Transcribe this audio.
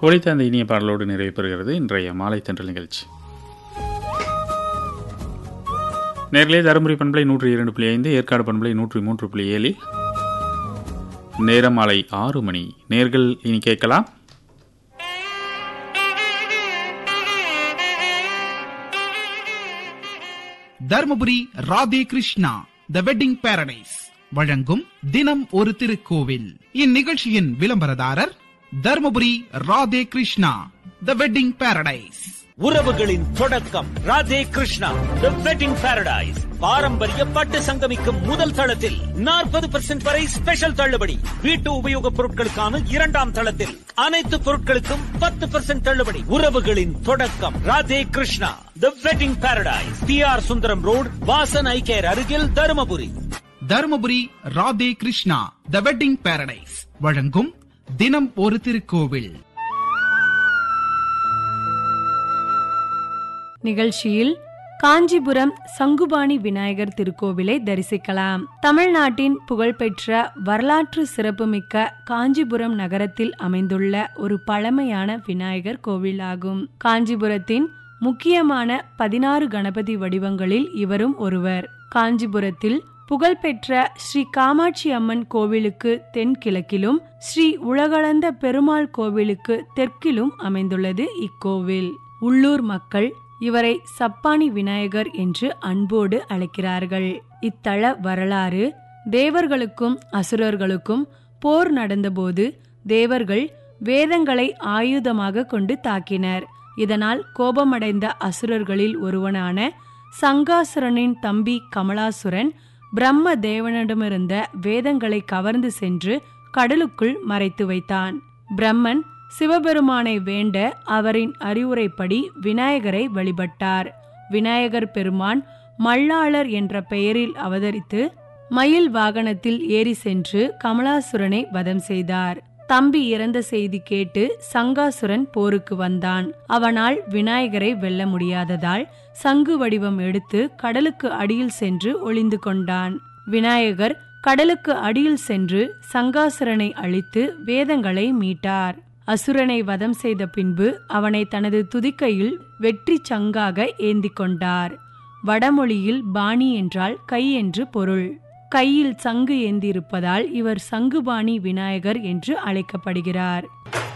ஒழித்த அந்த இனிய பாடலோடு நிறைவு பெறுகிறது இன்றைய மாலை தென்றல் நிகழ்ச்சி நேர்களே தருமபுரி பண்பலை நூற்றி இரண்டு புள்ளி ஐந்து ஏற்காடு பண்பலை நூற்றி மூன்று புள்ளி ஏழில் நேரம் மாலை ஆறு மணி நேர்கள் இனி கேட்கலாம் Dharmapuri Radhe Krishna the wedding paradise வழங்கும் தினம் ஒரு திருக்கோவில் இந்நிகழ்ச்சியின் விளம்பரதாரர் Dharmapuri Radhe Krishna the wedding paradise உறவுகளின் தொடக்கம் Radhe Krishna the wedding paradise பாரம்பரிய பட்டு சங்கமிக்கும் முதல் தளத்தில் நாற்பது பெர்சென்ட் வரை ஸ்பெஷல் தள்ளுபடி வீட்டு உபயோகப் பொருட்களுக்கான இரண்டாம் தளத்தில் அனைத்து பொருட்களுக்கும் பத்து பெர்சென்ட் தள்ளுபடி உறவுகளின் தொடக்கம் Radhe Krishna the wedding paradise P R Sundaram road Vasan eyecare அருகில் Dharmapuri Dharmapuri Radhe Krishna the wedding paradise வழங்கும் தினம் ஒரு திருக்கோவில் நிகழ்ச்சியில் காஞ்சிபுரம் சங்குபாணி விநாயகர் திருக்கோவிலை தரிசிக்கலாம் தமிழ்நாட்டின் புகழ்பெற்ற வரலாற்று சிறப்புமிக்க காஞ்சிபுரம் நகரத்தில் அமைந்துள்ள ஒரு பழமையான விநாயகர் கோவிலாகும் காஞ்சிபுரத்தின் முக்கியமான பதினாறு கணபதி வடிவங்களில் இவரும் ஒருவர் காஞ்சிபுரத்தில் புகழ்பெற்ற ஸ்ரீ காமாட்சி அம்மன் கோவிலுக்கு தென்கிழக்கிலும் ஸ்ரீ உலகளந்த பெருமாள் கோவிலுக்கு தெற்கிலும் அமைந்துள்ளது இக்கோவில் உள்ளூர் மக்கள் இவரை சப்பானி விநாயகர் என்று அன்போடு அழைக்கிறார்கள் இத்தல வரலாறு தேவர்களுக்கும் அசுரர்களுக்கும் போர் நடந்தபோது தேவர்கள் வேதங்களை ஆயுதமாக கொண்டு தாக்கினர் இதனால் கோபமடைந்த அசுரர்களில் ஒருவனான சங்காசுரனின் தம்பி கமலாசுரன் பிரம்ம தேவனிடமிருந்த வேதங்களை கவர்ந்து சென்று கடலுக்குள் மறைத்து வைத்தான் பிரம்மன் சிவபெருமானை வேண்ட அவரின் அறிவுரைப்படி விநாயகரை வழிபட்டார் விநாயகர் பெருமான் மல்லாளர் என்ற பெயரில் அவதரித்து மயில் வாகனத்தில் ஏறி சென்று கமலாசுரனை வதம் செய்தார் தம்பி இறந்த செய்தி கேட்டு சங்காசுரன் போருக்கு வந்தான் அவனால் விநாயகரை வெல்ல முடியாததால் சங்கு வடிவம் எடுத்து கடலுக்கு அடியில் சென்று ஒளிந்து கொண்டான் விநாயகர் கடலுக்கு அடியில் சென்று சங்காசுரனை அழித்து வேதங்களை மீட்டார் அசுரனை வதம் செய்த பின்பு அவனை தனது துதிக்கையில் வெற்றி சங்காக ஏந்தி கொண்டார் வடமொழியில் பாணி என்றால் கை என்று பொருள் கையில் சங்கு ஏந்தியிருப்பதால் இவர் சங்குபாணி விநாயகர் என்று அழைக்கப்படுகிறார்